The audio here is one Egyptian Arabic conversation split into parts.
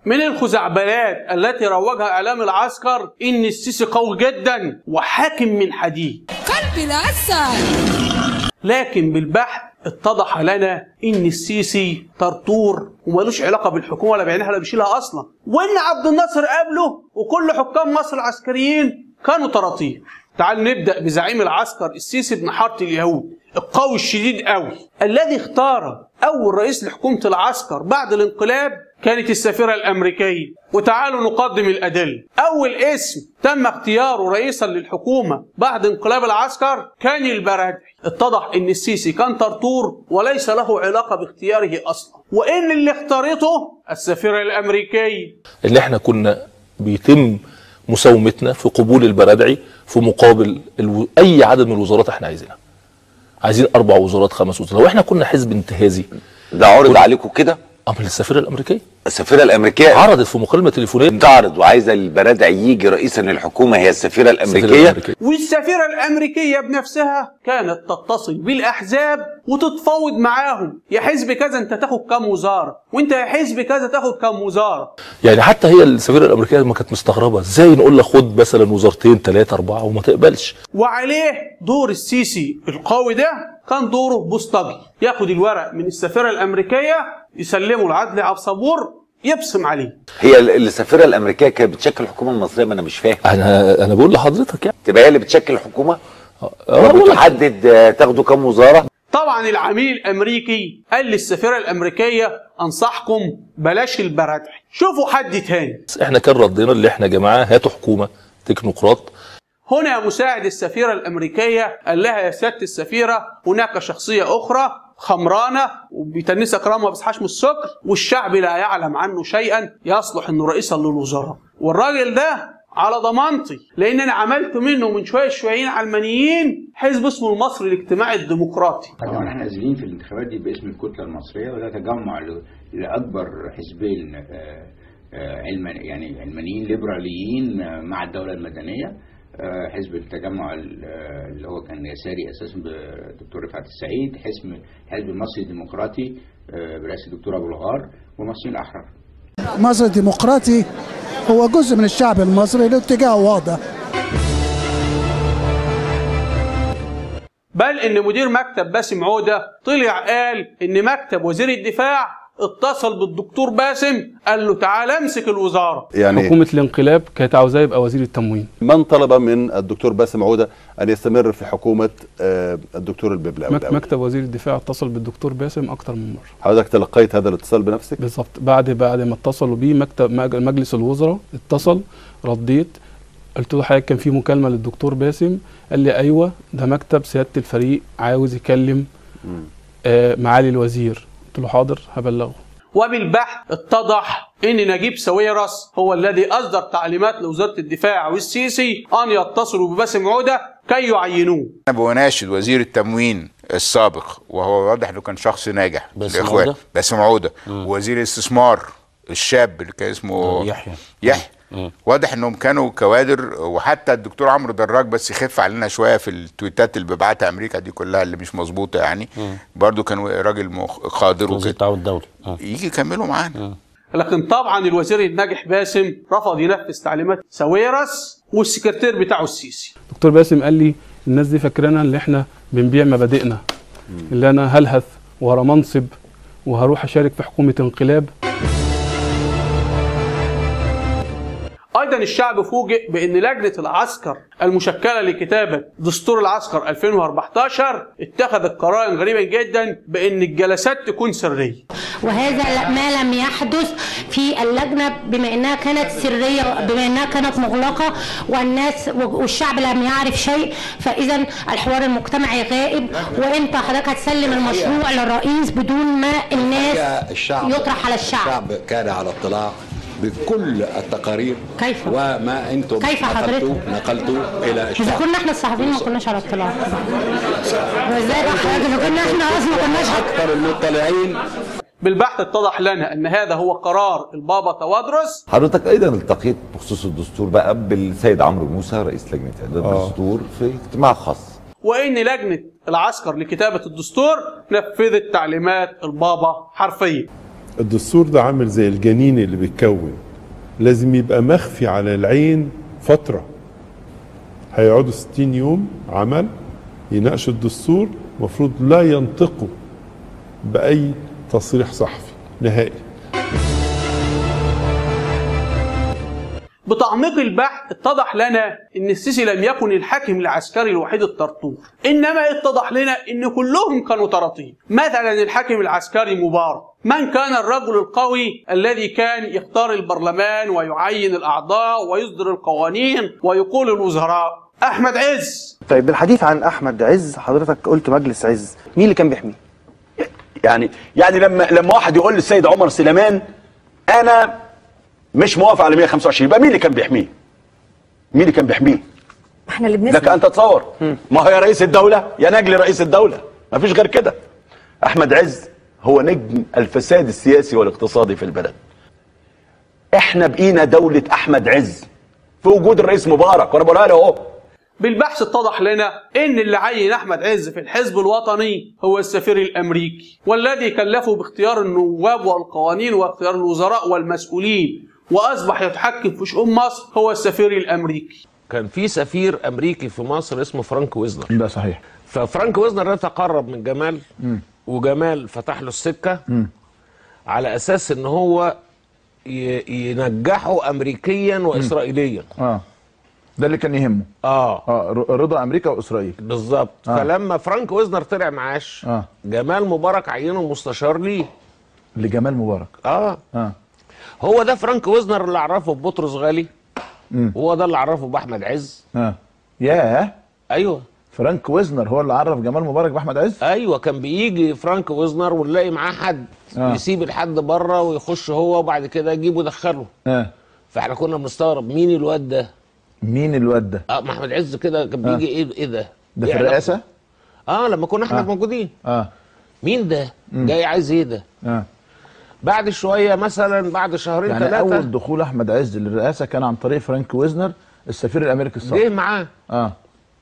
من الخزعبلات التي روجها اعلام العسكر ان السيسي قوي جدا وحاكم من حديد قلبي العسل لكن بالبحث اتضح لنا ان السيسي طرطور ومالوش علاقه بالحكومه ولا بيعنيها ولا بيشيلها اصلا وان عبد الناصر قبله وكل حكام مصر العسكريين كانوا طراطير تعال نبدا بزعيم العسكر السيسي بن حاره اليهود القوي الشديد قوي الذي اختار اول رئيس لحكومه العسكر بعد الانقلاب كانت السفيره الامريكيه وتعالوا نقدم الادله اول اسم تم اختياره رئيسا للحكومه بعد انقلاب العسكر كان البرادعي اتضح ان السيسي كان طرطور وليس له علاقه باختياره اصلا وان اللي اختارته السفيره الامريكيه اللي احنا كنا بيتم مساومتنا في قبول البرادعي في مقابل الو... اي عدد من الوزارات احنا عايزينها عايزين اربع وزارات خمس وزارات لو احنا كنا حزب انتهازي ده عرض عليكم كده امر السفيره الامريكيه السفيره الامريكيه عرضت في مكالمه تليفونيه تعرض وعايزه البرادعي يجي رئيسا للحكومه هي السفيره الامريكيه والسفيره الامريكيه بنفسها كانت تتصل بالاحزاب وتتفاوض معاهم يا حزب كذا انت تاخد كام وزاره وانت يا حزب كذا تاخد كام وزاره يعني حتى هي السفيره الامريكيه ما كانت مستغربه ازاي نقول لها خد مثلا وزارتين ثلاثه اربعه وما تقبلش وعليه دور السيسي القوي ده كان دوره بوسطجي ياخد الورق من السفيره الامريكيه يسلمه لعدلي عبد الصبور يبصم عليه هي ال- السفيره الامريكيه كانت بتشكل الحكومه المصريه ما انا مش فاهم انا انا بقول لحضرتك يعني تبقى هي اللي بتشكل الحكومه أه، بقول لك. وبتحدد آه، تاخدوا كام وزاره طبعا العميل الامريكي قال للسفيره الامريكيه انصحكم بلاش البرادعي شوفوا حد تاني احنا كان ردنا اللي احنا يا جماعه هاتوا حكومه تكنوقراط هنا مساعد السفيرة الأمريكية قال لها يا سيادة السفيرة هناك شخصية أخرى خمرانة وبيتنسى كرامة ما بيصحاش من السكر والشعب لا يعلم عنه شيئا يصلح انه رئيسا للوزراء والراجل ده على ضمانتي لان انا عملت منه من شويه شويين علمانيين حزب اسمه المصري الاجتماعي الديمقراطي طبعا احنا نازلين في الانتخابات دي باسم الكتله المصريه وده تجمع ل- لاكبر حزبين آه، آه، علمان يعني علمانيين ليبراليين آه، مع الدوله المدنيه آه، حزب التجمع ال- آه، اللي هو كان يساري اساسا بالدكتور رفعت السعيد حزب حزب المصري الديمقراطي آه، برئاسه الدكتور ابو الغار ومصريين الاحرار مصر الديمقراطي هو جزء من الشعب المصري له اتجاه واضح بل ان مدير مكتب باسم عوده طلع قال ان مكتب وزير الدفاع اتصل بالدكتور باسم قال له تعالى امسك الوزاره يعني حكومة الانقلاب كانت عاوزاه يبقى وزير التموين من طلب من الدكتور باسم عوده ان يستمر في حكومه آه، الدكتور الببلاوي مك- مكتب وزير الدفاع اتصل بالدكتور باسم اكتر من مره حضرتك تلقيت هذا الاتصال بنفسك بالظبط بعد بعد ما اتصلوا بيه مكتب مج- مجلس الوزراء اتصل رديت قلت له حضرتك كان في مكالمه للدكتور باسم قال لي ايوه ده مكتب سياده الفريق عاوز يكلم آه معالي الوزير قلت له حاضر هبلغه وبالبحث اتضح ان نجيب ساويرس هو الذي اصدر تعليمات لوزاره الدفاع والسيسي ان يتصلوا بباسم عوده كي يعينوه انا بناشد وزير التموين السابق وهو واضح انه كان شخص ناجح باسم الإخوان. عودة؟ باسم عوده ووزير الاستثمار الشاب اللي كان اسمه يحيى. يحيى مم. واضح انهم كانوا كوادر وحتى الدكتور عمرو دراج بس يخف علينا شويه في التويتات اللي بيبعتها امريكا دي كلها اللي مش مظبوطه يعني برضو كان راجل مخ- قادر وزير وكده التعاون الدولي آه. يجي يكملوا معانا لكن طبعا الوزير الناجح باسم رفض ينفذ تعليمات ساويرس والسكرتير بتاعه السيسي دكتور باسم قال لي الناس دي فاكرانا ان احنا بنبيع مبادئنا اللي انا هلهث ورا منصب وهروح اشارك في حكومه انقلاب ايضا الشعب فوجئ بان لجنه العسكر المشكله لكتابه دستور العسكر 2014 اتخذت قرارا غريبا جدا بان الجلسات تكون سريه وهذا ما لم يحدث في اللجنة بما أنها كانت سرية بما أنها كانت مغلقة والناس والشعب لم يعرف شيء فإذا الحوار المجتمعي غائب وأنت حضرتك هتسلم المشروع للرئيس بدون ما الناس الشعب يطرح على الشعب الشعب كان على اطلاع بكل التقارير كيف؟ وما انتم كيف نقلتوا حضرتك؟ نقلتوا الى إذا الشعب كنا احنا الصحفيين ما كناش على اطلاع وازاي بقى حضرتك إذا كنا احنا اصلا ما كناش اكثر المطلعين بالبحث اتضح لنا ان هذا هو قرار البابا توادرس حضرتك ايضا التقيت بخصوص الدستور بقى بالسيد عمرو موسى رئيس لجنه اعداد الدستور في اجتماع خاص وان لجنه العسكر لكتابه الدستور نفذت تعليمات البابا حرفيا الدستور ده عامل زي الجنين اللي بيتكون لازم يبقى مخفي على العين فترة هيقعدوا 60 يوم عمل يناقشوا الدستور المفروض لا ينطقوا بأي تصريح صحفي نهائي بتعميق البحث اتضح لنا ان السيسي لم يكن الحاكم العسكري الوحيد الطرطور انما اتضح لنا ان كلهم كانوا طراطير مثلا الحاكم العسكري مبارك من كان الرجل القوي الذي كان يختار البرلمان ويعين الاعضاء ويصدر القوانين ويقول الوزراء احمد عز طيب بالحديث عن احمد عز حضرتك قلت مجلس عز مين اللي كان بيحميه يعني يعني لما لما واحد يقول للسيد عمر سليمان انا مش موافق على 125 يبقى مين اللي كان بيحميه؟ مين اللي كان بيحميه؟ احنا اللي لك بنسمع ان تتصور ما هو يا رئيس الدوله يا نجل رئيس الدوله ما فيش غير كده احمد عز هو نجم الفساد السياسي والاقتصادي في البلد احنا بقينا دوله احمد عز في وجود الرئيس مبارك وانا بقولها له اهو بالبحث اتضح لنا ان اللي عين احمد عز في الحزب الوطني هو السفير الامريكي والذي كلفه باختيار النواب والقوانين واختيار الوزراء والمسؤولين واصبح يتحكم في شؤون مصر هو السفير الامريكي كان في سفير امريكي في مصر اسمه فرانك ويزنر ده صحيح ففرانك ويزنر ده تقرب من جمال مم. وجمال فتح له السكه مم. على اساس ان هو ي- ينجحه امريكيا واسرائيليا اه ده اللي كان يهمه اه اه ر- رضا امريكا واسرائيل بالظبط آه. فلما فرانك ويزنر طلع معاش اه جمال مبارك عينه مستشار ليه لجمال مبارك اه اه هو ده فرانك ويزنر اللي عرفه ببطرس غالي مم. وهو ده اللي عرفه باحمد عز اه ياه ايوه فرانك ويزنر هو اللي عرف جمال مبارك باحمد عز ايوه كان بيجي فرانك ويزنر ونلاقي معاه حد آه. يسيب الحد بره ويخش هو وبعد كده يجيبه يدخله اه فاحنا كنا بنستغرب مين الواد ده مين الواد ده اه ما احمد عز كده كان آه. بيجي ايه ايه ده ده إيه في علاقته؟ الرئاسه اه لما كنا احنا آه. موجودين اه مين ده مم. جاي عايز ايه ده اه بعد شويه مثلا بعد شهرين يعني ثلاثه اول دخول احمد عز للرئاسه كان عن طريق فرانك ويزنر السفير الامريكي السابق جه معاه اه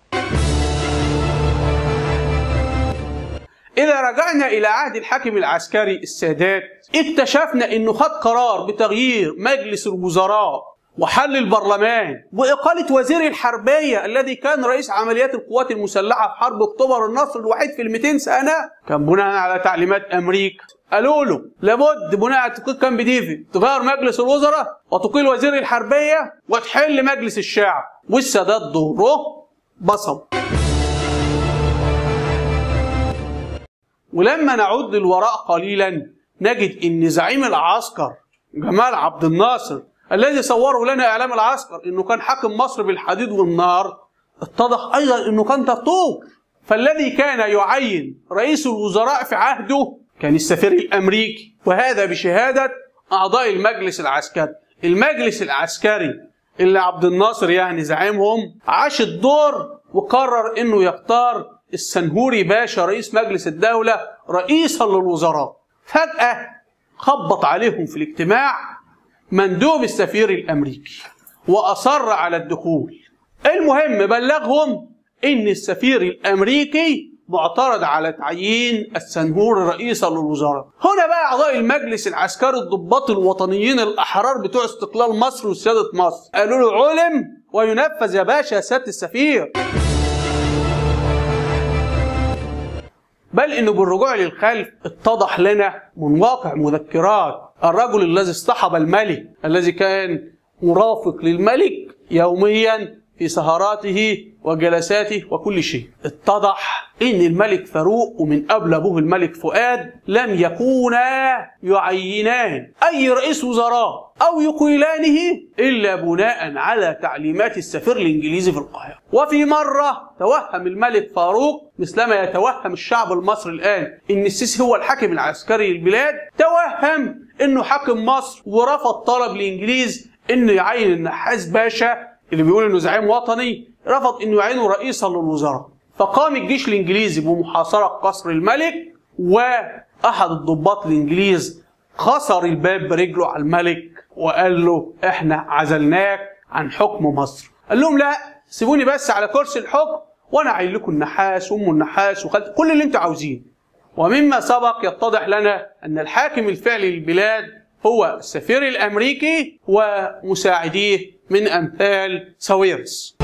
إذا رجعنا إلى عهد الحاكم العسكري السادات اكتشفنا إنه خد قرار بتغيير مجلس الوزراء وحل البرلمان وإقالة وزير الحربية الذي كان رئيس عمليات القوات المسلحة في حرب أكتوبر النصر الوحيد في ال 200 سنة كان بناء على تعليمات أمريكا قالوا له لابد بناء على تقييد كامب ديفيد تغير مجلس الوزراء وتقيل وزير الحربية وتحل مجلس الشعب والسادات دوره بصم ولما نعود للوراء قليلا نجد ان زعيم العسكر جمال عبد الناصر الذي صوره لنا اعلام العسكر انه كان حاكم مصر بالحديد والنار اتضح ايضا انه كان ترطور فالذي كان يعين رئيس الوزراء في عهده كان السفير الامريكي وهذا بشهاده اعضاء المجلس العسكري المجلس العسكري اللي عبد الناصر يعني زعيمهم عاش الدور وقرر انه يختار السنهوري باشا رئيس مجلس الدولة رئيسا للوزراء فجأة خبط عليهم في الاجتماع مندوب السفير الأمريكي وأصر على الدخول المهم بلغهم إن السفير الأمريكي معترض على تعيين السنهوري رئيسا للوزراء هنا بقى أعضاء المجلس العسكري الضباط الوطنيين الأحرار بتوع استقلال مصر وسيادة مصر قالوا له علم وينفذ يا باشا يا سيادة السفير بل انه بالرجوع للخلف اتضح لنا من واقع مذكرات الرجل الذي اصطحب الملك الذي كان مرافق للملك يوميا في سهراته وجلساته وكل شيء اتضح ان الملك فاروق ومن قبل ابوه الملك فؤاد لم يكونا يعينان اي رئيس وزراء او يقيلانه الا بناء على تعليمات السفير الانجليزي في القاهره وفي مره توهم الملك فاروق مثلما يتوهم الشعب المصري الان ان السيسي هو الحاكم العسكري للبلاد توهم انه حاكم مصر ورفض طلب الانجليز انه يعين النحاس باشا اللي بيقول انه زعيم وطني رفض انه يعينه رئيسا للوزراء فقام الجيش الانجليزي بمحاصره قصر الملك واحد الضباط الانجليز خسر الباب برجله على الملك وقال له احنا عزلناك عن حكم مصر قال لهم لا سيبوني بس على كرسي الحكم وانا اعين لكم النحاس وام النحاس وخلت كل اللي انتوا عاوزينه ومما سبق يتضح لنا أن الحاكم الفعلي للبلاد هو السفير الأمريكي ومساعديه من أمثال ساويرس